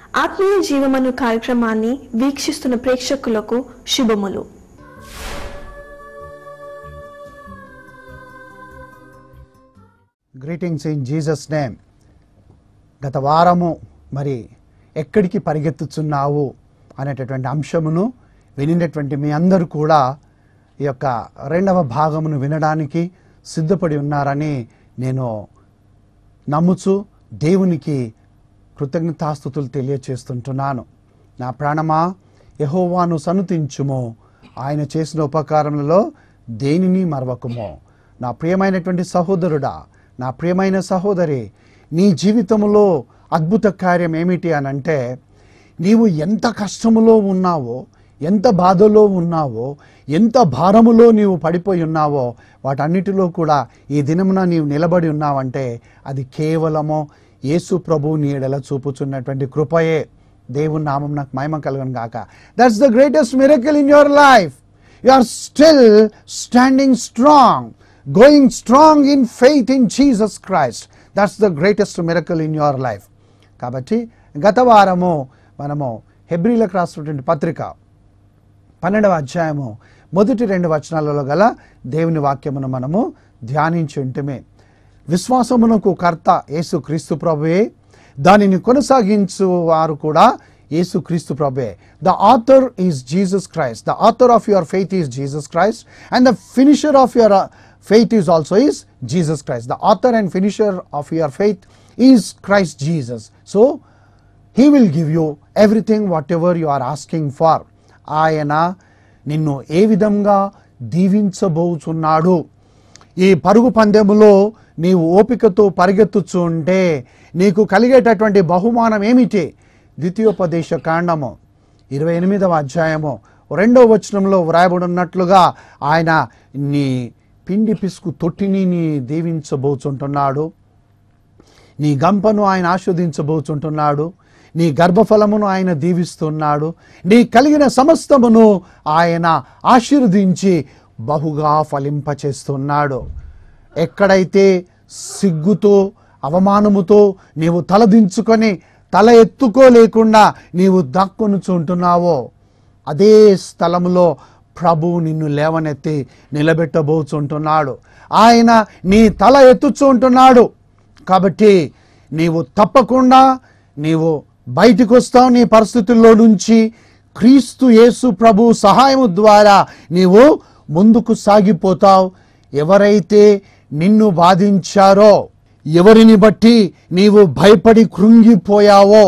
ఆత్మీయ జీవమను కార్యక్రమాన్ని వీక్షిస్తున్న ప్రేక్షకులకు శుభములు గ్రీటింగ్స్ ఇన్ జీసస్ నేమ్ గత వారము మరి ఎక్కడికి పరిగెత్తుచున్నావు అనేటటువంటి అంశమును వినినటువంటి మీ అందరూ కూడా ఈ యొక్క రెండవ భాగమును వినడానికి సిద్ధపడి ఉన్నారని నేను నమ్ముచు దేవునికి కృతజ్ఞతాస్థుతులు తెలియచేస్తుంటున్నాను నా ప్రాణమా యహోవాను సనుతించుము ఆయన చేసిన ఉపకారములలో దేనిని మరవకుము నా ప్రియమైనటువంటి సహోదరుడా నా ప్రియమైన సహోదరి నీ జీవితంలో అద్భుత కార్యం ఏమిటి అని అంటే నీవు ఎంత కష్టములో ఉన్నావో ఎంత బాధలో ఉన్నావో ఎంత భారములో నీవు పడిపోయి ఉన్నావో వాటన్నిటిలో కూడా ఈ దినమున నీవు నిలబడి ఉన్నావంటే అది కేవలము యేసు ప్రభు నీడల చూపుచున్నటువంటి కృపయే దేవుని నామం నాకు మహిమ కలుగను గాక that's the greatest miracle in your life you are still standing strong going strong in faith in Jesus Christ that's the greatest miracle in your life కాబట్టి గత వారము మనము హెబ్రిలకు రాసినటువంటి పత్రిక పన్నెండవ అధ్యాయము మొదటి రెండు వచనాలలో గల దేవుని వాక్యమును మనము ధ్యానించి ఉంటమే విశ్వాసమునకు కర్త యేసు క్రీస్తు ప్రభువే దానిని కొనసాగించు వారు కూడా యేసు క్రీస్తు ప్రభువే the author is Jesus Christ the author of your faith is Jesus Christ and the finisher of your faith is also is Jesus Christ the author and finisher of your faith is Christ Jesus so he will give you everything whatever you are asking for ఆయన నిన్ను ఏ విధంగా దీవించబోచున్నాడు ఈ పరుగు పందెములో నీవు ఓపికతో పరిగెత్తుచు ఉంటే నీకు కలిగేటటువంటి బహుమానం ఏమిటి ద్వితీయోపదేశ కాండము ఇరవై ఎనిమిదవ అధ్యాయము రెండవ వచనంలో వ్రాయబడి ఉన్నట్లుగా ఆయన నీ పిండి పిసుకు తొట్టిని నీ దీవించబోచుంటున్నాడు నీ గంపను ఆయన ఆస్వాదించబోచుంటున్నాడు నీ గర్భఫలమును ఆయన దీవిస్తున్నాడు నీ కలిగిన సమస్తమును ఆయన ఆశీర్వదించి బహుగా ఫలింపచేస్తున్నాడు ఎక్కడైతే సిగ్గుతో అవమానముతో నీవు తలదించుకొని తల ఎత్తుకోలేకుండా నీవు దక్కునుచుంటున్నావో అదే స్థలములో ప్రభు నిన్ను లేవనెత్తి నిలబెట్టబోచుంటున్నాడు ఆయన నీ తల ఎత్తుచుంటున్నాడు కాబట్టి నీవు తప్పకుండా నీవు బయటికి వస్తావు నీ పరిస్థితుల్లో నుంచి క్రీస్తు యేసు ప్రభు సహాయము ద్వారా నీవు ముందుకు సాగిపోతావు ఎవరైతే నిన్ను బాధించారో ఎవరిని బట్టి నీవు భయపడి కృంగిపోయావో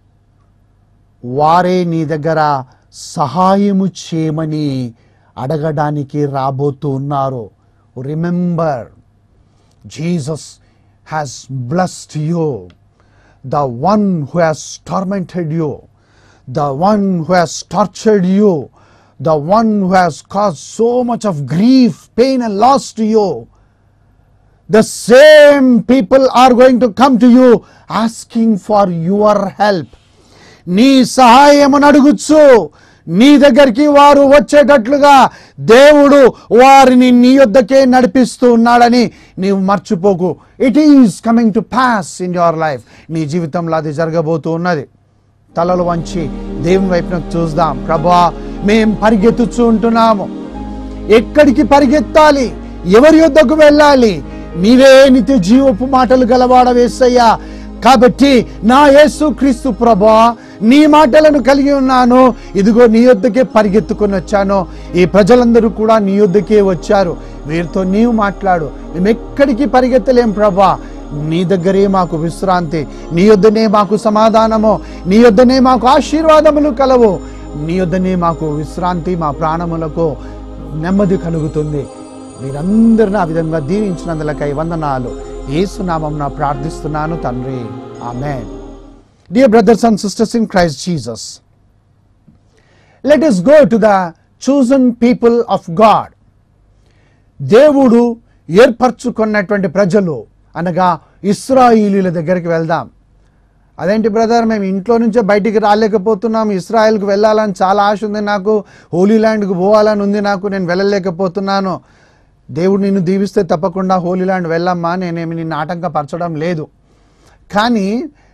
వారే నీ దగ్గర సహాయము చేయమని అడగడానికి రాబోతూ ఉన్నారు remember Jesus has blessed you the one who has tormented you, the one who has tortured you, the one who has caused so much of grief, pain, and loss to you. The same people are going to come to you asking for your help. నీ సహాయమును అడుగుచ్చు నీ దగ్గరికి వారు వచ్చేటట్లుగా దేవుడు వారిని నీ యొద్దకే నడిపిస్తూ ఉన్నాడని నీవు మర్చిపోకు it is coming to pass in your life నీ జీవితంలో అది జరగబోతూ ఉన్నది తలలు వంచి దేవుని వైపునకు చూద్దాం ప్రభా మేం పరిగెత్తుచూ ఉంటున్నాము ఎక్కడికి పరిగెత్తాలి ఎవరి యొద్దకు వెళ్ళాలి నీవే నిత్య జీవపు మాటలు గలవాడ వేసయ్యా కాబట్టి నా యేసు క్రీస్తు ప్రభా నీ మాటలను కలిగి ఉన్నాను ఇదిగో నీ యొద్దకే పరిగెత్తుకొని వచ్చాను ఈ ప్రజలందరూ కూడా నీ యొద్దకే వచ్చారు వీరితో నీవు మాట్లాడు మేము ఎక్కడికి పరిగెత్తలేం ప్రభా నీ దగ్గరే మాకు విశ్రాంతి నీ యొద్దనే మాకు సమాధానము నీ యొద్దనే మాకు ఆశీర్వాదములు కలవు నీ యొద్దనే మాకు విశ్రాంతి మా ప్రాణములకు నెమ్మది కలుగుతుంది మీరందరిని ఆ విధంగా దీవించినందులకై వందనాలు ఏసునామం ప్రార్థిస్తున్నాను తండ్రి amen dear brothers and sisters in Christ Jesus let us go to the chosen people of God దేవుడు ఏర్పరచుకున్నటువంటి ప్రజలు అనగా ఇస్రాయిలీల దగ్గరికి వెళ్దాం అదేంటి బ్రదర్ మేము ఇంట్లో నుంచే బయటికి రాలేకపోతున్నాం ఇస్రాయల్కి వెళ్ళాలని చాలా ఆశ ఉంది నాకు హోలీ ల్యాండ్కి పోవాలని ఉంది నాకు నేను వెళ్ళలేకపోతున్నాను దేవుడు నిన్ను దీవిస్తే తప్పకుండా హోలీ ల్యాండ్ వెళ్ళమ్మా నేనేమి నిన్ను ఆటంకపరచడం లేదు కానీ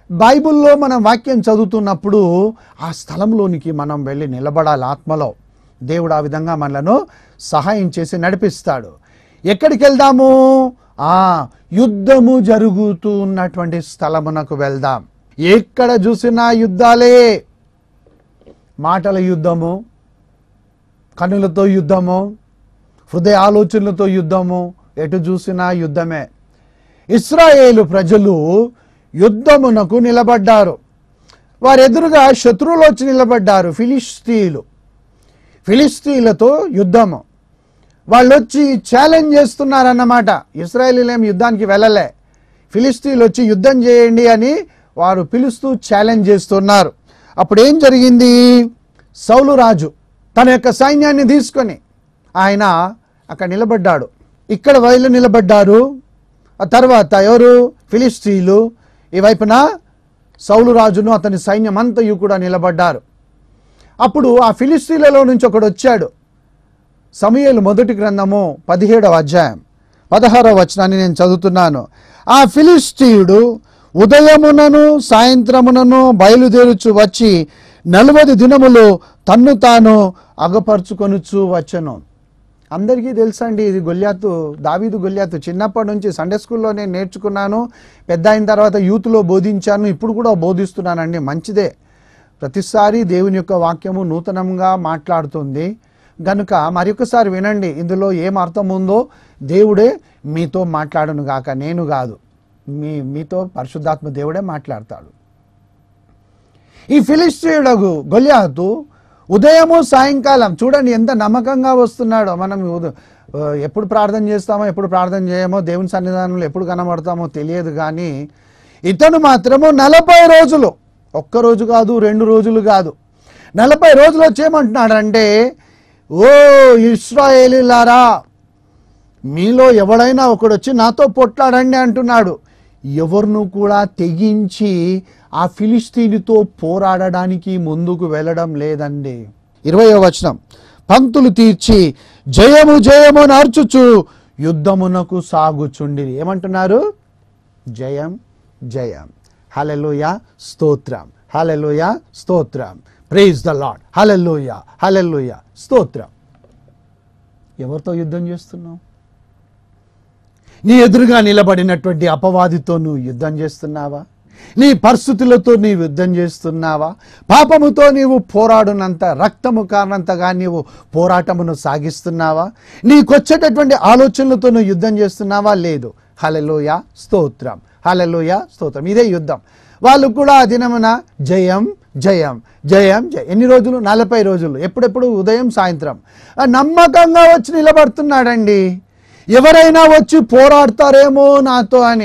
బైబిల్లో మనం వాక్యం చదువుతున్నప్పుడు ఆ స్థలంలోనికి మనం వెళ్ళి నిలబడాలి ఆత్మలో దేవుడు ఆ విధంగా మనలను సహాయం చేసి నడిపిస్తాడు ఎక్కడికి వెళ్దాము ఆ యుద్ధము జరుగుతూ ఉన్నటువంటి స్థలమునకు వెళ్దాం ఎక్కడ చూసినా యుద్ధాలే మాటల యుద్ధము కన్నులతో యుద్ధము హృదయ ఆలోచనలతో యుద్ధము ఎటు చూసినా యుద్ధమే ఇస్రాయేలు ప్రజలు యుద్ధమునకు నిలబడ్డారు వారు ఎదురుగా శత్రువులు వచ్చి నిలబడ్డారు ఫిలిస్తీన్లు ఫిలిస్తీన్లతో యుద్ధము వాళ్ళు వచ్చి ఛాలెంజ్ చేస్తున్నారన్నమాట ఇస్రాయేలీలు ఏం యుద్ధానికి వెళ్ళలే ఫిలిస్తీన్లు వచ్చి యుద్ధం చేయండి అని వారు పిలుస్తూ ఛాలెంజ్ చేస్తున్నారు అప్పుడు ఏం జరిగింది సౌలు రాజు తన యొక్క సైన్యాన్ని తీసుకొని ఆయన అక్కడ నిలబడ్డాడు ఇక్కడ వైలు నిలబడ్డారు ఆ తర్వాత ఎవరు ఫిలిస్తీన్లు ఈ వైపున సౌలు రాజును అతని సైన్యం అంతయు కూడా నిలబడ్డారు అప్పుడు ఆ ఫిలిస్తీన్లలో నుంచి ఒకడు వచ్చాడు సమయలు మొదటి గ్రంథము పదిహేడవ అధ్యాయం పదహారవ వచనాన్ని నేను చదువుతున్నాను ఆ ఫిలిస్తీయుడు ఉదయమునను సాయంత్రమునను బయలుదేరుచు వచ్చి నలభై దినములు తన్ను తాను అగపరుచుకొనుచు వచ్చను అందరికీ తెలుసండి ఇది గొల్యాతు దావీదు గొల్యాతు చిన్నప్పటి నుంచి సండే స్కూల్లో నేను నేర్చుకున్నాను పెద్ద అయిన తర్వాత యూత్లో బోధించాను ఇప్పుడు కూడా బోధిస్తున్నానండి మంచిదే ప్రతిసారి దేవుని యొక్క వాక్యము నూతనంగా మాట్లాడుతుంది గనుక మరొకసారి వినండి ఇందులో ఏం అర్థం ఉందో దేవుడే మీతో మాట్లాడను గాక నేను కాదు మీ మీతో పరిశుద్ధాత్మ దేవుడే మాట్లాడతాడు ఈ ఫిలిస్తీయుడగు గొల్యాతు ఉదయము సాయంకాలం చూడండి ఎంత నమ్మకంగా వస్తున్నాడో మనం ఉద- ఆ, ఎప్పుడు ప్రార్థన చేస్తామో ఎప్పుడు ప్రార్థన చేయమో దేవుని సన్నిధానంలో ఎప్పుడు కనబడతామో తెలియదు కానీ ఇతను మాత్రము నలభై రోజులు ఒక్క రోజు కాదు రెండు రోజులు కాదు నలభై రోజులు వచ్చేయమంటున్నాడంటే ఓ ఇస్రాయేలీలారా మీలో ఎవడైనా ఒకడు వచ్చి నాతో పొట్లాడండి అంటున్నాడు ఎవరిను కూడా తెగించి ఆ ఫిలిస్తీనితో పోరాడడానికి ముందుకు వెళ్ళడం లేదండి ఇరవయో వచనం పంక్తులు తీర్చి జయము జయము నర్చుచు యుద్ధమునకు సాగుచుండి ఏమంటున్నారు జయం జయం హలెలుయ స్తోత్రం హలెలుయ స్తోత్రం praise the Lord hallelujah hallelujah స్తోత్రం ఎవరితో యుద్ధం చేస్తున్నావు నీ ఎదురుగా నిలబడినటువంటి అపవాదితో నువ్వు యుద్ధం చేస్తున్నావా నీ పరిస్థితులతో నీవు యుద్ధం చేస్తున్నావా పాపముతో నీవు పోరాడునంత రక్తము కారణంతగా నీవు పోరాటమును సాగిస్తున్నావా నీకొచ్చేటటువంటి ఆలోచనలతో నువ్వు యుద్ధం చేస్తున్నావా లేదు హలలోయ స్తోత్రం హలలోయ స్తోత్రం ఇదే యుద్ధం వాళ్ళు కూడా ఆ దినమున జయం జయం జయం జయం ఎన్ని రోజులు నలభై రోజులు ఎప్పుడెప్పుడు ఉదయం సాయంత్రం ఆ నమ్మకంగా వచ్చి నిలబడుతున్నాడండి ఎవరైనా వచ్చి పోరాడతారేమో నాతో అని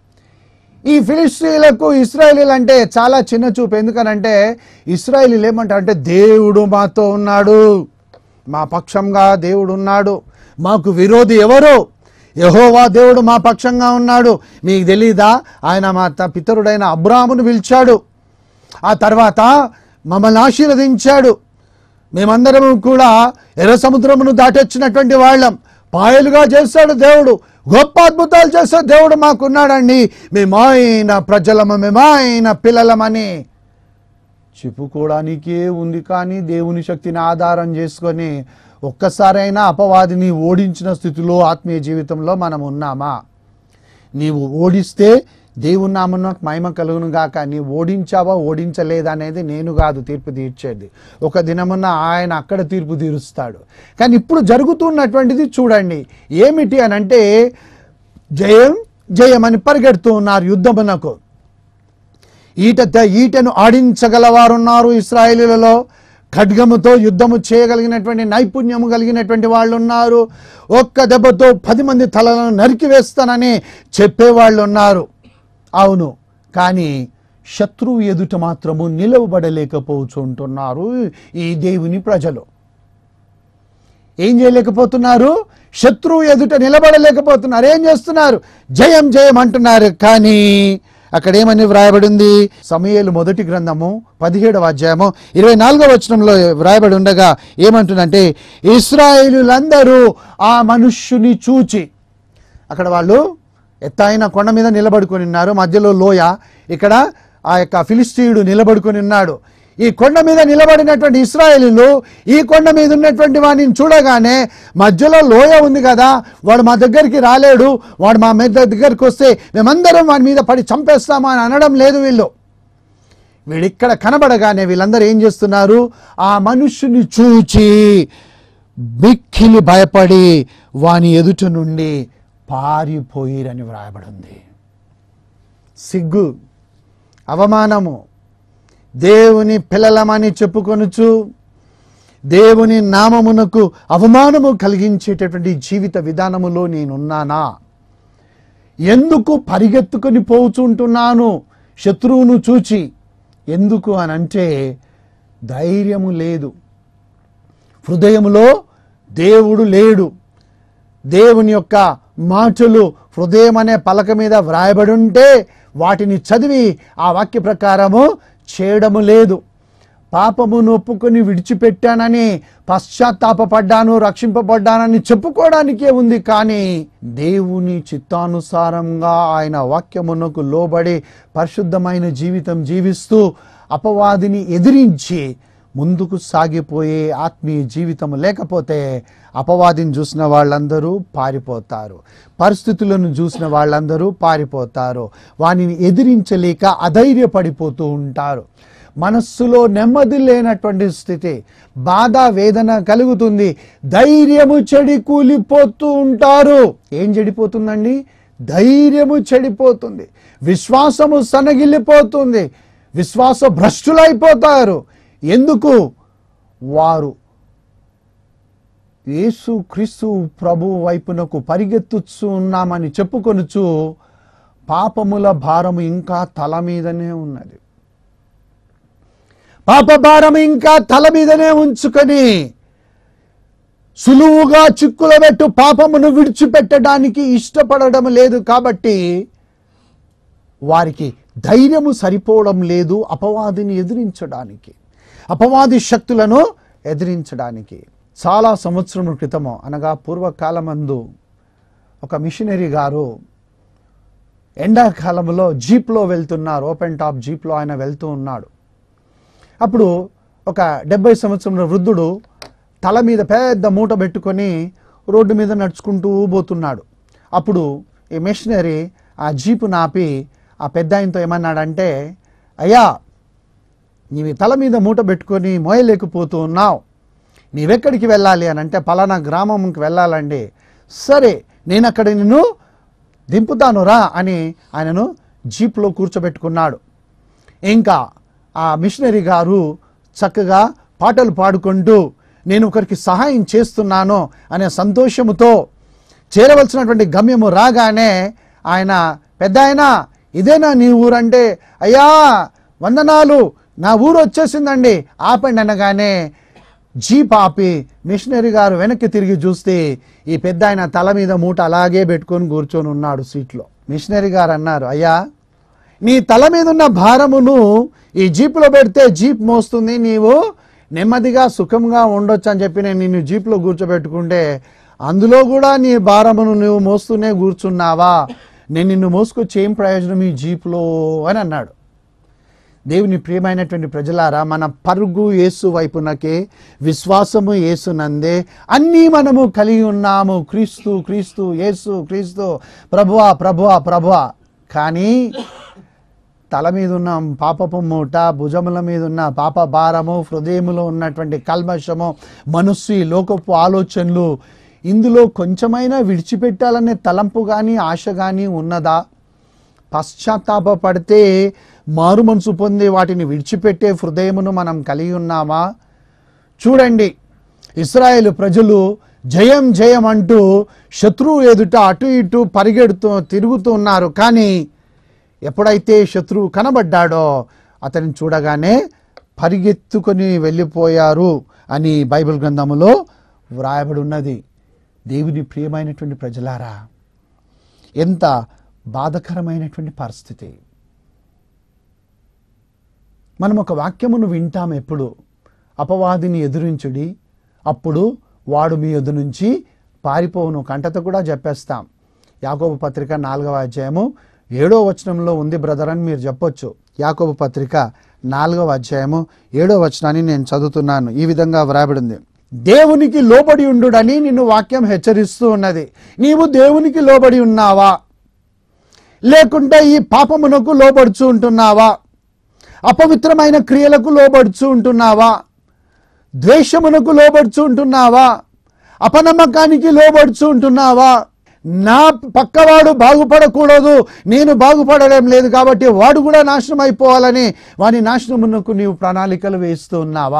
ఈ ఫిలిస్తీన్లకు ఇస్రాయేలీలు అంటే చాలా చిన్న చూపు ఎందుకనంటే ఇస్రాయేలీలు ఏమంటారు అంటే దేవుడు మాతో ఉన్నాడు మా పక్షంగా దేవుడు ఉన్నాడు మాకు విరోధి ఎవరు యహోవా దేవుడు మా పక్షంగా ఉన్నాడు మీకు తెలీదా ఆయన మా త- పితరుడైన అబ్రామును పిలిచాడు ఆ తర్వాత మమ్మల్ని ఆశీర్వదించాడు మేమందరము కూడా ఎర్ర సముద్రమును దాటొచ్చినటువంటి వాళ్ళం పాయలుగా చేశాడు దేవుడు గొప్ప అద్భుతాలు చేసే దేవుడు మాకున్నాడండి మేమాయన ప్రజలము మేమాయన పిల్లలమని చెప్పుకోవడానికే ఉంది కానీ దేవుని శక్తిని ఆధారం చేసుకొని ఒక్కసారైనా అపవాదిని ఓడించిన స్థితిలో ఆత్మీయ జీవితంలో మనం ఉన్నామా నీవు ఓడిస్తే దేవుని నామను మహిమ కలుగును గాక నీవు ఓడించావా ఓడించలేదా అనేది నేను కాదు తీర్పు తీర్చేది ఒక దినమున ఆయన అక్కడ తీర్పు తీరుస్తాడు కానీ ఇప్పుడు జరుగుతున్నటువంటిది చూడండి ఏమిటి అని అంటే జయం జయం అని పరిగెడుతూ ఉన్నారు యుద్ధమునకు ఈట త- ఈటను ఆడించగలవారున్నారు ఇస్రాయేలీలలో ఖడ్గముతో యుద్ధము చేయగలిగినటువంటి నైపుణ్యము కలిగినటువంటి వాళ్ళు ఉన్నారు ఒక్క దెబ్బతో పది మంది తలలను నరికివేస్తానని చెప్పేవాళ్ళు ఉన్నారు అవును కానీ శత్రువు ఎదుట మాత్రము నిలవబడలేకపోతుంటున్నారు ఈ దేవుని ప్రజలు ఏం చేయలేకపోతున్నారు శత్రువు ఎదుట నిలబడలేకపోతున్నారు ఏం చేస్తున్నారు జయం జయం అంటున్నారు కానీ అక్కడ ఏమని వ్రాయబడింది సమయలు మొదటి గ్రంథము పదిహేడవ అధ్యాయము ఇరవై నాలుగవ వచనంలో వ్రాయబడి ఉండగా ఏమంటుందంటే ఇస్రాయేలులందరూ ఆ మనుష్యుని చూచి అక్కడ వాళ్ళు ఎత్తైన కొండ మీద నిలబడుకొని ఉన్నారు మధ్యలో లోయ ఇక్కడ ఆ యొక్క ఫిలిస్తీయుడు నిలబడుకొని ఉన్నాడు ఈ కొండ మీద నిలబడినటువంటి ఇస్రాయేలీలు ఈ కొండ మీద ఉన్నటువంటి వాడిని చూడగానే మధ్యలో లోయ ఉంది కదా వాడు మా దగ్గరికి రాలేడు వాడు మా మీద దగ్గరికి వస్తే మేమందరం వాడి మీద పడి చంపేస్తామా అని అనడం లేదు వీళ్ళు వీడిక్కడ కనబడగానే వీళ్ళందరూ ఏం చేస్తున్నారు ఆ మనుష్యుని చూచి మిక్కిలి భయపడి వాని ఎదుట నుండి పారిపోయిరని వ్రాయబడింది సిగ్గు అవమానము దేవుని పిల్లలమని చెప్పుకొనుచు దేవుని నామమునకు అవమానము కలిగించేటటువంటి జీవిత విధానములో నేనున్నానా ఎందుకు పరిగెత్తుకొని పోచుంటున్నాను శత్రువును చూచి ఎందుకు అని అంటే ధైర్యము లేదు హృదయములో దేవుడు లేడు దేవుని యొక్క మాటలు హృదయం అనే పలక మీద వ్రాయబడి ఉంటే వాటిని చదివి ఆ వాక్య ప్రకారము చేయడము లేదు పాపమును ఒప్పుకొని విడిచిపెట్టానని పశ్చాత్తాపపడ్డాను రక్షింపబడ్డానని చెప్పుకోవడానికే ఉంది కానీ దేవుని చిత్తానుసారంగా ఆయన వాక్యమునకు లోబడి పరిశుద్ధమైన జీవితం జీవిస్తూ అపవాదిని ఎదిరించి ముందుకు సాగిపోయే ఆత్మీయ జీవితం లేకపోతే అపవాదిని చూసిన వాళ్ళందరూ పారిపోతారు పరిస్థితులను చూసిన వాళ్ళందరూ పారిపోతారు వానిని ఎదిరించలేక అధైర్యపడిపోతూ ఉంటారు మనస్సులో నెమ్మది లేనటువంటి స్థితి బాధ వేదన కలుగుతుంది ధైర్యము చెడి కూలిపోతూ ఉంటారు ఏం చెడిపోతుందండి ధైర్యము చెడిపోతుంది విశ్వాసము సనగిల్లిపోతుంది విశ్వాస భ్రష్టులైపోతారు ఎందుకు వారు యేసు క్రీస్తు ప్రభు వైపునకు పరిగెత్తుచు ఉన్నామని చెప్పుకొనుచు పాపముల భారము ఇంకా తల మీదనే ఉన్నది పాప భారం ఇంకా తల మీదనే ఉంచుకొని సులువుగా చిక్కుల పెట్టు పాపమును విడిచిపెట్టడానికి ఇష్టపడడం లేదు కాబట్టి వారికి ధైర్యము సరిపోవడం లేదు అపవాదిని ఎదిరించడానికి అపవాది శక్తులను ఎదిరించడానికి చాలా సంవత్సరముల క్రితము అనగా పూర్వకాలమందు ఒక మిషనరీ గారు ఎండాకాలంలో జీప్లో వెళ్తున్నారు ఓపెన్ టాప్ జీప్లో ఆయన వెళ్తూ ఉన్నాడు అప్పుడు ఒక డెబ్బై సంవత్సరముల వృద్ధుడు తల మీద పెద్ద మూట పెట్టుకొని రోడ్డు మీద నడుచుకుంటూ పోతున్నాడు అప్పుడు ఈ మిషనరీ ఆ జీపు నాపి ఆ పెద్ద ఆయనతో ఏమన్నాడంటే అయ్యా నీవి తల మీద మూట పెట్టుకొని మోయలేకపోతూ ఉన్నావు నీవెక్కడికి వెళ్ళాలి అని అంటే పలానా గ్రామంకి వెళ్ళాలండి సరే నేను అక్కడ నిన్ను దింపుతాను రా అని ఆయనను జీప్లో కూర్చోబెట్టుకున్నాడు ఇంకా ఆ మిషనరీ గారు చక్కగా పాటలు పాడుకుంటూ నేను ఒకరికి సహాయం చేస్తున్నాను అనే సంతోషముతో చేరవలసినటువంటి గమ్యము రాగానే ఆయన పెద్ద ఆయన ఇదేనా నీ ఊరంటే అయ్యా వందనాలు నా ఊరు వచ్చేసిందండి ఆపండి అనగానే జీప్ ఆపి మిషనరీ గారు వెనక్కి తిరిగి చూస్తే ఈ పెద్ద ఆయన తల మీద మూట అలాగే పెట్టుకొని కూర్చొని ఉన్నాడు సీట్లో మిషనరీ గారు అన్నారు అయ్యా నీ తల మీద ఉన్న భారమును ఈ జీపులో పెడితే జీప్ మోస్తుంది నీవు నెమ్మదిగా సుఖంగా ఉండొచ్చు అని చెప్పి నేను నిన్ను జీప్లో కూర్చోబెట్టుకుంటే అందులో కూడా నీ భారమును నువ్వు మోస్తూనే కూర్చున్నావా నేను నిన్ను మోసుకొచ్చి ఏం ప్రయోజనం ఈ జీప్లో అని అన్నాడు దేవుని ప్రియమైనటువంటి ప్రజలారా మన పరుగు యేసు వైపునకే విశ్వాసము యేసునందే అన్నీ మనము కలిగి ఉన్నాము క్రీస్తు క్రీస్తు యేసు క్రీస్తు ప్రభువా ప్రభువా ప్రభువా కానీ తల మీద ఉన్న పాపపు మూట భుజముల మీద ఉన్న పాప భారము హృదయములో ఉన్నటువంటి కల్మషము మనస్సు ఈ లోకపు ఆలోచనలు ఇందులో కొంచెమైనా విడిచిపెట్టాలనే తలంపు కానీ ఆశ కానీ ఉన్నదా పశ్చాత్తాపడితే మారు మనసు పొంది వాటిని విడిచిపెట్టే హృదయమును మనం కలిగి ఉన్నామా చూడండి ఇస్రాయేల్ ప్రజలు జయం జయం అంటూ శత్రువు ఎదుట అటు ఇటు పరిగెడుతూ తిరుగుతూ ఉన్నారు కానీ ఎప్పుడైతే శత్రువు కనబడ్డాడో అతన్ని చూడగానే పరిగెత్తుకొని వెళ్ళిపోయారు అని బైబిల్ గ్రంథములో వ్రాయబడి ఉన్నది దేవుని ప్రియమైనటువంటి ప్రజలారా ఎంత బాధకరమైనటువంటి పరిస్థితి మనం ఒక వాక్యమును వింటాం ఎప్పుడు అపవాదిని ఎదురించుడి అప్పుడు వాడు మీ ఎదు నుంచి పారిపోవును కంటతో కూడా చెప్పేస్తాం యాకోబు పత్రిక నాలుగవ అధ్యాయము ఏడో వచనంలో ఉంది బ్రదర్ అని మీరు చెప్పొచ్చు యాకోబు పత్రిక నాలుగవ అధ్యాయము ఏడో వచనాన్ని నేను చదువుతున్నాను ఈ విధంగా వ్రాయబడింది దేవునికి లోబడి ఉండుడని నిన్ను వాక్యం హెచ్చరిస్తూ ఉన్నది నీవు దేవునికి లోబడి ఉన్నావా లేకుంటే ఈ పాపమునకు లోబడుచు ఉంటున్నావా అపవిత్రమైన క్రియలకు లోబడుచు ఉంటున్నావా ద్వేషమునకు లోబడుచు ఉంటున్నావా అపనమ్మకానికి లోబడుచు ఉంటున్నావా నా పక్కవాడు బాగుపడకూడదు నేను బాగుపడడం లేదు కాబట్టి వాడు కూడా నాశనం అయిపోవాలని వాని నాశనమునకు నీవు ప్రణాళికలు వేస్తూ ఉన్నావా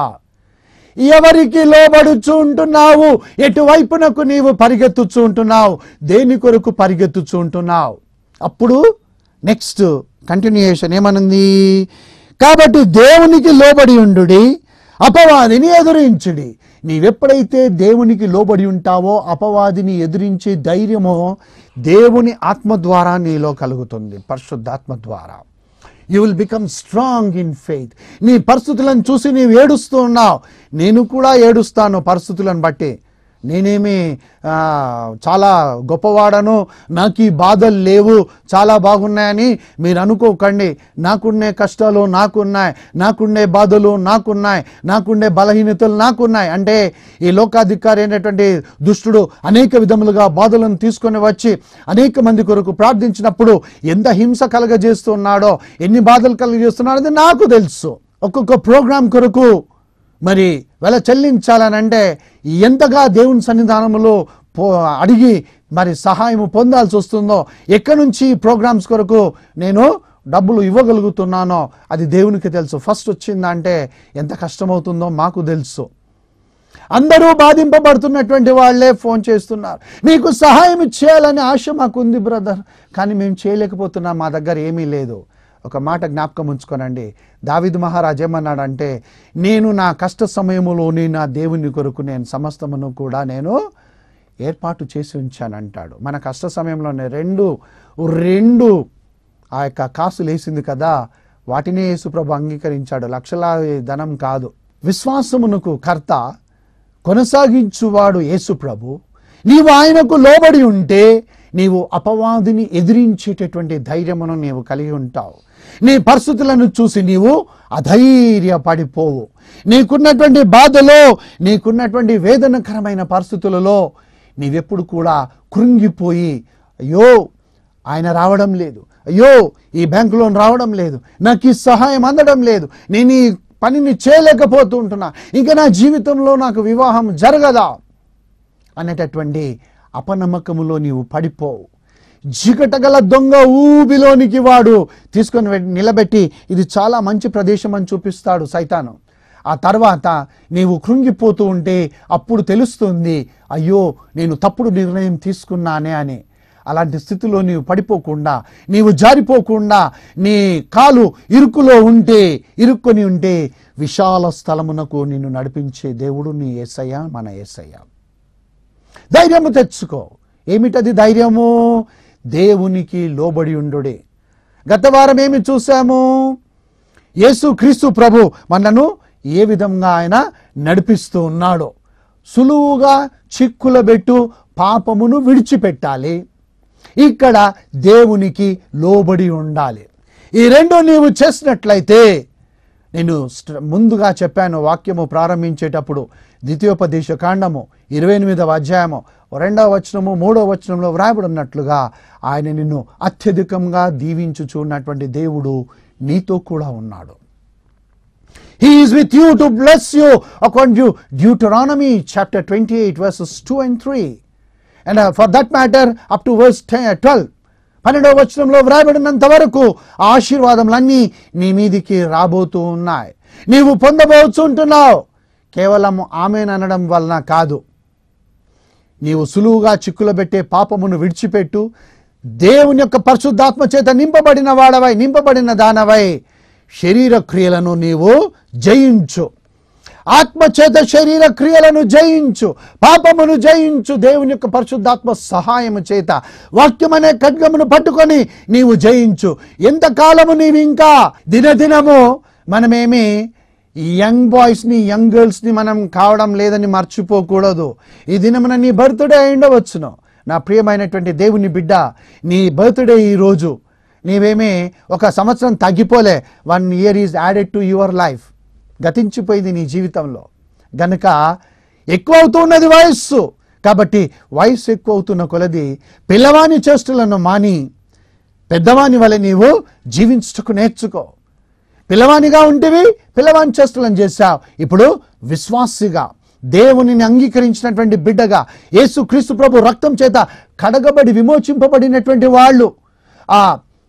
ఎవరికి లోబడుచు ఉంటున్నావు ఎటువైపునకు నీవు పరిగెత్తుచు ఉంటున్నావు దేని కొరకు పరిగెత్తుచు ఉంటున్నావు అప్పుడు నెక్స్ట్ కంటిన్యూయేషన్ ఏమనుంది కాబట్టి దేవునికి లోబడి ఉండుడి అపవాదిని ఎదురించుడి నీవెప్పుడైతే దేవునికి లోబడి ఉంటావో అపవాదిని ఎదిరించే ధైర్యమో దేవుని ఆత్మ ద్వారా నీలో కలుగుతుంది పరిశుద్ధాత్మ ద్వారా you will become strong in faith నీ పరిస్థితులను చూసి నీవు ఏడుస్తూ ఉన్నావు నేను కూడా ఏడుస్తాను పరిస్థితులను బట్టి నేనేమి ఆ, చాలా గొప్పవాడను నాకు ఈ బాధలు లేవు చాలా బాగున్నాయని మీరు అనుకోకండి నాకుండే కష్టాలు నాకున్నాయి నాకుండే బాధలు నాకున్నాయి నాకుండే బలహీనతలు నాకున్నాయి అంటే ఈ లోకాధికారి అయినటువంటి దుష్టుడు అనేక విధములుగా బాధలను తీసుకొని వచ్చి అనేక మంది కొరకు ప్రార్థించినప్పుడు ఎంత హింస కలగజేస్తున్నాడో ఎన్ని బాధలు కలగజేస్తున్నాడో అది నాకు తెలుసు ఒక్కొక్క ప్రోగ్రాం కొరకు మరి వెల చెల్లించాలనంటే ఎంతగా దేవుని సన్నిధానంలో పో అడిగి మరి సహాయం పొందాల్సి వస్తుందో ఎక్కడి నుంచి ఈ ప్రోగ్రామ్స్ కొరకు నేను డబ్బులు ఇవ్వగలుగుతున్నానో అది దేవునికి తెలుసు ఫస్ట్ వచ్చిందంటే ఎంత కష్టమవుతుందో మాకు తెలుసు అందరూ బాధింపబడుతున్నటువంటి వాళ్ళే ఫోన్ చేస్తున్నారు మీకు సహాయం చేయాలని ఆశ మాకు ఉంది బ్రదర్ కానీ మేము చేయలేకపోతున్నాం మా దగ్గర ఏమీ లేదు ఒక మాట జ్ఞాపకం ఉంచుకోనండి దావిద్ మహారాజ్ ఏమన్నాడంటే నేను నా కష్ట సమయములోని నా దేవుని కొరకు నేను సమస్తమును కూడా నేను ఏర్పాటు చేసి ఉంచానంటాడు మన కష్ట సమయంలోనే రెండు రెండు ఆ యొక్క కాసులు వేసింది కదా వాటినే యేసుప్రభు అంగీకరించాడు లక్షలాది ధనం కాదు విశ్వాసమునకు కర్త కొనసాగించువాడు యేసుప్రభు నీవు ఆయనకు లోబడి ఉంటే నీవు అపవాదిని ఎదిరించేటటువంటి ధైర్యమును నీవు కలిగి ఉంటావు నీ పరిస్థితులను చూసి నీవు అధైర్యపడిపోవు నీకున్నటువంటి బాధలో నీకున్నటువంటి వేదనకరమైన పరిస్థితులలో నీవెప్పుడు కూడా కృంగిపోయి అయ్యో ఆయన రావడం లేదు అయ్యో ఈ బ్యాంకు లోన్ రావడం లేదు నాకు ఈ సహాయం అందడం లేదు నేను ఈ పనిని చేయలేకపోతూ ఉంటున్నా ఇంకా నా జీవితంలో నాకు వివాహం జరగదా అనేటటువంటి అపనమ్మకములో నీవు పడిపోవు జిగటగల దొంగ ఊబిలోనికి వాడు తీసుకొని వె- నిలబెట్టి ఇది చాలా మంచి ప్రదేశం అని చూపిస్తాడు సైతాను ఆ తర్వాత నీవు కృంగిపోతూ ఉంటే అప్పుడు తెలుస్తుంది అయ్యో నేను తప్పుడు నిర్ణయం తీసుకున్నానే అని అలాంటి స్థితిలో నీవు పడిపోకుండా నీవు జారిపోకుండా నీ కాలు ఇరుకులో ఉంటే ఇరుక్కొని ఉంటే విశాల స్థలమునకు నిన్ను నడిపించే దేవుడు నీ ఏసయ్య మన ఏసయ్య ధైర్యము తెచ్చుకో ఏమిటది ధైర్యము దేవునికి లోబడి ఉండుడే గత వారం ఏమి చూసాము యేసు క్రీస్తు ప్రభు మనను ఏ విధంగా ఆయన నడిపిస్తూ ఉన్నాడో సులువుగా చిక్కులబెట్టు పాపమును విడిచిపెట్టాలి ఇక్కడ దేవునికి లోబడి ఉండాలి ఈ రెండు నీవు చేసినట్లయితే నేను స్ట- ముందుగా చెప్పాను వాక్యము ప్రారంభించేటప్పుడు ద్వితీయోపదేశ కాండము ఇరవై ఎనిమిదవ అధ్యాయము రెండవ వచనము మూడవ వచనంలో వ్రాయబడినట్లుగా ఆయన నిన్ను అత్యధికంగా దీవించుచున్నటువంటి దేవుడు నీతో కూడా ఉన్నాడు He is with you to bless you according to Deuteronomy chapter 28 verses 2 and 3. And uh, for that matter up to verse 10, 12. పన్నెండవ వచనంలో వ్రాయబడినంత వరకు ఆ ఆశీర్వాదములన్నీ నీ మీదికి రాబోతూ ఉన్నాయి నీవు పొందబోచుంటున్నావు కేవలం ఆమెను అనడం వలన కాదు నీవు సులువుగా చిక్కులు పెట్టే పాపమును విడిచిపెట్టు దేవుని యొక్క పరిశుద్ధాత్మ చేత నింపబడిన వాడవై నింపబడిన దానవై శరీర క్రియలను నీవు జయించు ఆత్మ చేత శరీర క్రియలను జయించు పాపమును జయించు దేవుని యొక్క పరిశుద్ధాత్మ సహాయము చేత వాక్యమనే ఖడ్గమును పట్టుకొని నీవు జయించు ఎంతకాలము నీవు ఇంకా దినదినము మనమేమి ఈ యంగ్ బాయ్స్ని యంగ్ గర్ల్స్ని మనం కావడం లేదని మర్చిపోకూడదు ఈ దినమున నీ బర్త్డే అయి ఉండవచ్చును నా ప్రియమైనటువంటి దేవుని బిడ్డ నీ బర్త్డే ఈ రోజు నీవేమీ ఒక సంవత్సరం తగ్గిపోలే one year is added to your life గతించిపోయింది నీ జీవితంలో గనుక ఎక్కువ అవుతున్నది వయస్సు కాబట్టి వయస్సు ఎక్కువ అవుతున్న కొలది పిల్లవాని చేష్టలను మాని పెద్దవాని వలె నీవు జీవించుటకు నేర్చుకో పిల్లవానిగా ఉంటివి పిల్లవాని చేష్టలను చేశావు ఇప్పుడు విశ్వాసిగా దేవునిని అంగీకరించినటువంటి బిడ్డగా యేసు క్రీస్తు ప్రభు రక్తం చేత కడగబడి విమోచింపబడినటువంటి వాళ్ళు ఆ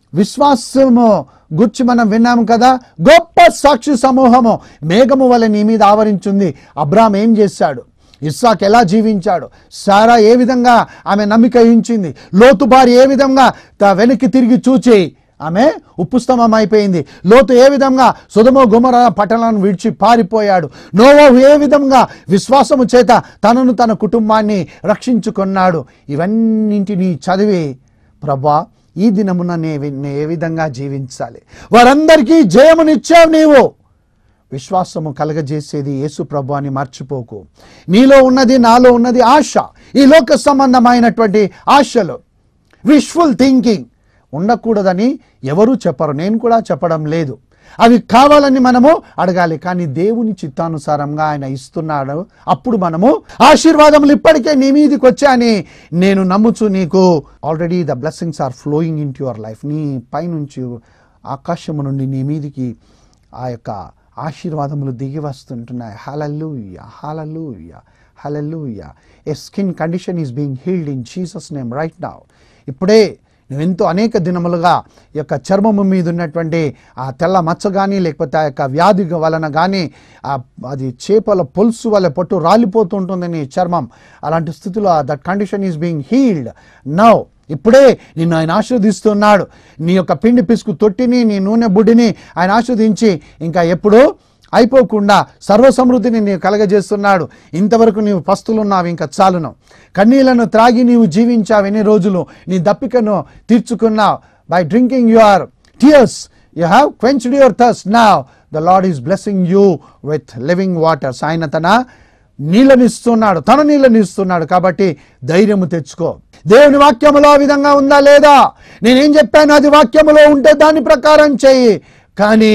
విశ్వాసము గుర్చి మనం విన్నాము కదా గొప్ప సాక్షి సమూహము మేఘము వల్ల నీ మీద ఆవరించింది అబ్రామ్ ఏం చేశాడు ఇస్సాక్ ఎలా జీవించాడు సారా ఏ విధంగా ఆమె నమ్మిక ఉంచింది లోతు భార్య ఏ విధంగా త- వెనక్కి తిరిగి చూచి ఆమె ఉప్పుస్తంభం అయిపోయింది లోతు ఏ విధంగా సుధమ గుమర పట్టణాలను విడిచి పారిపోయాడు నోవాహు ఏ విధంగా విశ్వాసము చేత తనను తన కుటుంబాన్ని రక్షించుకున్నాడు ఇవన్నింటినీ చదివి ప్రభా ఈ దినమున నే నే ఏ విధంగా జీవించాలి వారందరికీ జయమునిచ్చావు నీవు విశ్వాసము కలగజేసేది యేసు ప్రభు అని మర్చిపోకు నీలో ఉన్నది నాలో ఉన్నది ఆశ ఈ లోక సంబంధమైనటువంటి ఆశలు విష్ఫుల్ థింకింగ్ ఉండకూడదని ఎవరూ చెప్పరు నేను కూడా చెప్పడం లేదు అవి కావాలని మనము అడగాలి కానీ దేవుని చిత్తానుసారంగా ఆయన ఇస్తున్నాడు అప్పుడు మనము ఆశీర్వాదములు ఇప్పటికే నీ మీదకి వచ్చాయని నేను నమ్ముచు నీకు already the blessings are flowing in your life నీ పైనుంచి ఆకాశము నుండి నీ మీదికి ఆ యొక్క ఆశీర్వాదములు దిగి వస్తుంటున్నాయి hallelujah hallelujah hallelujah a skin condition is being healed in Jesus name right now ఇప్పుడే నువ్వెంతో అనేక దినములుగా ఈ యొక్క చర్మము మీద ఉన్నటువంటి ఆ తెల్ల మచ్చ కానీ లేకపోతే ఆ యొక్క వ్యాధి వలన కానీ ఆ అది చేపల పొలుసు వల్ల పొట్టు రాలిపోతుంటుంది నీ చర్మం అలాంటి స్థితిలో that condition is being healed now ఇప్పుడే నిన్ను ఆయన ఆశీర్వదిస్తున్నాడు నీ యొక్క పిండి పిసుకు తొట్టిని నీ నూనె బుడ్డిని ఆయన ఆశీర్వదించి ఇంకా ఎప్పుడు అయిపోకుండా సర్వసమృద్ధిని నీవు కలగజేస్తున్నాడు ఇంతవరకు నీవు పస్తులున్నావు ఇంకా చాలును కన్నీళ్లను త్రాగి నీవు జీవించావు ఎన్ని రోజులు నీ దప్పికను తీర్చుకున్నావు by drinking your tears you have quenched your thirst now the Lord is blessing you with living waters ఆయన తన నీళ్ళనిస్తున్నాడు తన నీళ్ళనిస్తున్నాడు కాబట్టి ధైర్యము తెచ్చుకో దేవుని వాక్యములో ఆ విధంగా ఉందా లేదా నేనేం చెప్పాను అది వాక్యములో ఉంటే దాని ప్రకారం చెయ్యి కానీ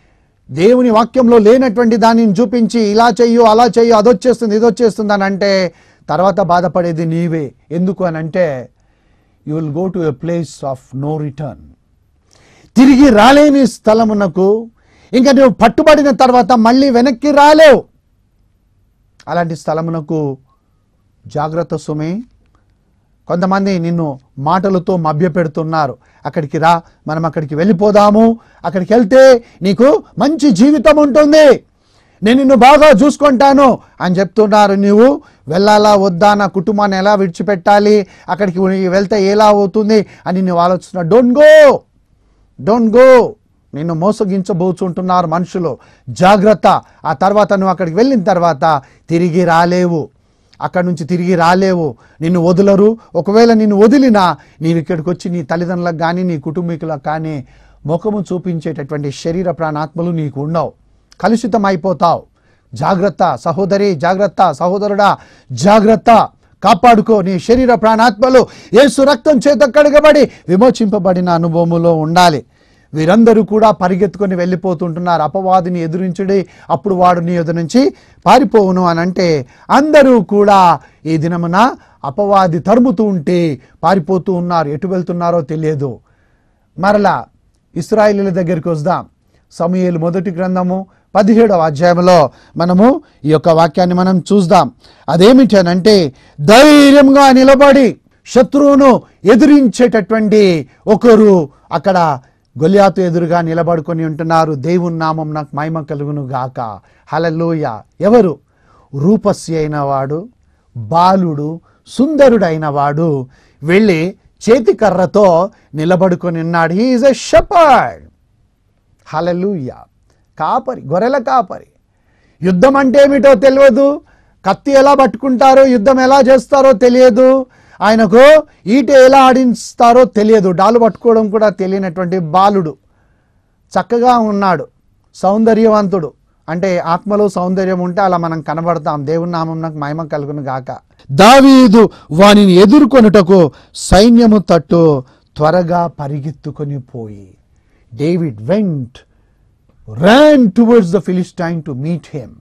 దేవుని వాక్యంలో లేనటువంటి దానిని చూపించి ఇలా చెయ్యు అలా చెయ్యు అదొచ్చేస్తుంది ఇదొచ్చేస్తుంది అని అంటే తర్వాత బాధపడేది నీవే ఎందుకు అని అంటే you will go to a place of no return తిరిగి రాలేని స్థలమునకు ఇంకా నువ్వు పట్టుబడిన తర్వాత మళ్ళీ వెనక్కి రాలేవు అలాంటి స్థలమునకు జాగ్రత్త సుమి కొంతమంది నిన్ను మాటలతో మభ్యపెడుతున్నారు అక్కడికి రా మనం అక్కడికి వెళ్ళిపోదాము అక్కడికి వెళ్తే నీకు మంచి జీవితం ఉంటుంది నేను నిన్ను బాగా చూసుకుంటాను అని చెప్తున్నారు నీవు వెళ్ళాలా వద్దా నా కుటుంబాన్ని ఎలా విడిచిపెట్టాలి అక్కడికి వెళ్తే ఎలా అవుతుంది అని నువ్వు ఆలోచిస్తున్నావు డోంట్ గో డోంట్ గో నిన్ను మోసగించబోచుంటున్నారు మనుషులు జాగ్రత్త ఆ తర్వాత నువ్వు అక్కడికి వెళ్ళిన తర్వాత తిరిగి రాలేవు అక్కడి నుంచి తిరిగి రాలేవు నిన్ను వదలరు ఒకవేళ నిన్ను వదిలినా నీవు ఇక్కడికి వచ్చి నీ తల్లిదండ్రులకు కానీ నీ కుటుంబీకులకు కానీ ముఖము చూపించేటటువంటి శరీర ప్రాణాత్మలు నీకు ఉండవు కలుషితం అయిపోతావు జాగ్రత్త సహోదరి జాగ్రత్త సహోదరుడా జాగ్రత్త కాపాడుకో నీ శరీర ప్రాణాత్మలు యేసు రక్తం చేత కడగబడి విమోచింపబడిన అనుభవములో ఉండాలి వీరందరూ కూడా పరిగెత్తుకొని వెళ్ళిపోతుంటున్నారు అపవాదిని ఎదురించుడి అప్పుడు వాడు నీ ఎదురు నుంచి పారిపోవును అని అంటే అందరూ కూడా ఈ దినమున అపవాది తరుముతూ ఉంటే పారిపోతూ ఉన్నారు ఎటు వెళ్తున్నారో తెలియదు మరలా ఇస్రాయిలీల దగ్గరికి వద్దాం సమూయేలు మొదటి గ్రంథము పదిహేడవ అధ్యాయంలో మనము ఈ యొక్క వాక్యాన్ని మనం చూద్దాం అదేమిటి అని అంటే ధైర్యంగా నిలబడి శత్రువును ఎదిరించేటటువంటి ఒకరు అక్కడ గొలియాతు ఎదురుగా నిలబడుకొని ఉంటున్నారు దేవుని నామం నాకు మహిమ కలుగును గాక హలలోయ ఎవరు రూపసి అయిన వాడు బాలుడు సుందరుడైన వాడు వెళ్ళి చేతికర్రతో నిలబడుకొని ఉన్నాడు హీఈస్ ఎ షపర్డ్ హలలుయ కాపరి గొర్రెల కాపరి యుద్ధం అంటే ఏమిటో తెలియదు కత్తి ఎలా పట్టుకుంటారో యుద్ధం ఎలా చేస్తారో తెలియదు ఆయనకు ఈట ఎలా ఆడిస్తారో తెలియదు డాలు పట్టుకోవడం కూడా తెలియనటువంటి బాలుడు చక్కగా ఉన్నాడు సౌందర్యవంతుడు అంటే ఆత్మలో సౌందర్యం ఉంటే అలా మనం కనబడతాం దేవుని నామం నాకు మహిమ కలుగును గాక దావీదు వానిని ఎదుర్కొనుటకు సైన్యము తట్టు త్వరగా పరిగెత్తుకొని పోయి David went ran towards the Philistine to meet him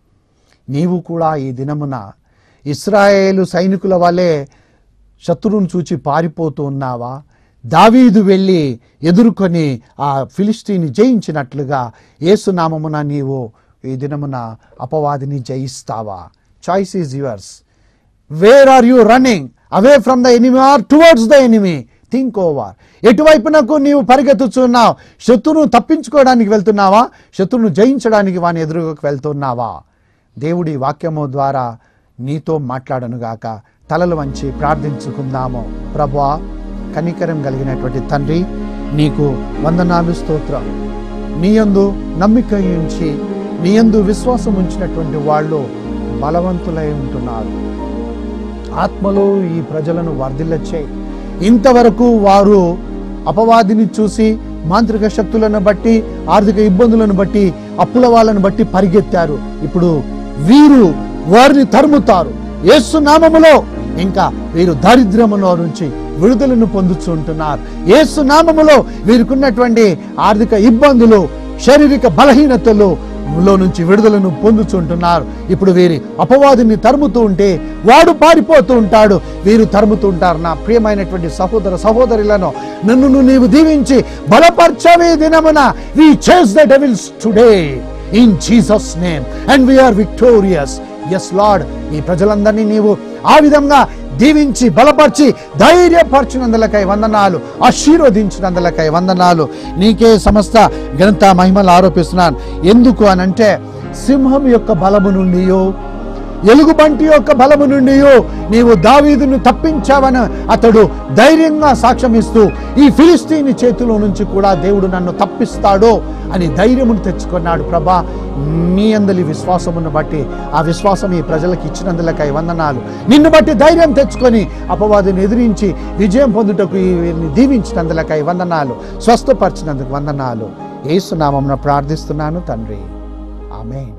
నీవు కూడా ఈ దినమున ఇస్రాయేలు సైనికుల వలె శత్రువును చూచి పారిపోతూ ఉన్నావా దావీదు వెళ్ళి ఎదుర్కొని ఆ ఫిలిస్టీని జయించినట్లుగా ఏసునామమున నీవు ఈ దినమున అపవాదిని జయిస్తావా choice is yours where are you running away from the enemy or towards the enemy think over ఎటువైపునకు నీవు పరిగెత్తుచున్నావు శత్రువును తప్పించుకోవడానికి వెళ్తున్నావా శత్రువును జయించడానికి వాని ఎదురుకు వెళ్తున్నావా దేవుడి వాక్యము ద్వారా నీతో మాట్లాడనుగాక తలలు వంచి ప్రార్థించుకుందాము ప్రభా కనికరం కలిగినటువంటి తండ్రి నీకు వందనాలు స్తోత్రం నీయందు నమ్మిక ఉంచి నీయందు విశ్వాసం ఉంచినటువంటి వాళ్ళు బలవంతులై ఉంటున్నారు ఆత్మలో ఈ ప్రజలను వర్ధిల్లచ్చే ఇంతవరకు వారు అపవాదిని చూసి మాంత్రిక శక్తులను బట్టి ఆర్థిక ఇబ్బందులను బట్టి అప్పుల వాళ్ళను బట్టి పరిగెత్తారు ఇప్పుడు వీరు వారిని తరుముతారు యేసు నామములో ఇంకా వీరు దారిద్ర్యములో నుంచి విడుదలను పొందుతుంటున్నారు యేసు నామములో వీరికున్నటువంటి ఆర్థిక ఇబ్బందులు శారీరక బలహీనతలు లో నుంచి విడుదలను పొందుచుంటున్నారు ఇప్పుడు వీరి అపవాదిని తరుముతూ ఉంటే వాడు పారిపోతూ ఉంటాడు వీరు తరుముతూ ఉంటారు నా ప్రియమైనటువంటి సహోదర సహోదరులను నన్ను నీవు దీవించి బలపరచవే దినమున we chase the devils today in Jesus name and we are victorious yes Lord ఈ ప్రజలందరినీ నీవు ఆ విధంగా దీవించి బలపరిచి ధైర్యపరచినందులకై వందనాలు ఆశీర్వదించినందులకై వందనాలు నీకే సమస్త ఘనత మహిమలు ఆరోపిస్తున్నాను ఎందుకు అనంటే సింహం యొక్క బలము నుండియో ఎలుగుబంటి యొక్క బలము నుండి నీవు దావీదును తప్పించావని అతడు ధైర్యంగా సాక్ష్యం ఇస్తూ ఈ ఫిలిస్తీని చేతిలో నుంచి కూడా దేవుడు నన్ను తప్పిస్తాడో అని ధైర్యమును తెచ్చుకున్నాడు ప్రభా నీ అందలి విశ్వాసమును బట్టి ఆ విశ్వాసం ఈ ప్రజలకు ఇచ్చినందులకై వందనాలు నిన్ను బట్టి ధైర్యం తెచ్చుకొని అపవాదిని ఎదిరించి విజయం పొందుటకు ఈ వీరిని దీవించినందులకై వందనాలు స్వస్థపరిచినందుకు వందనాలు ఏసునామమున ప్రార్థిస్తున్నాను తండ్రి ఆమెన్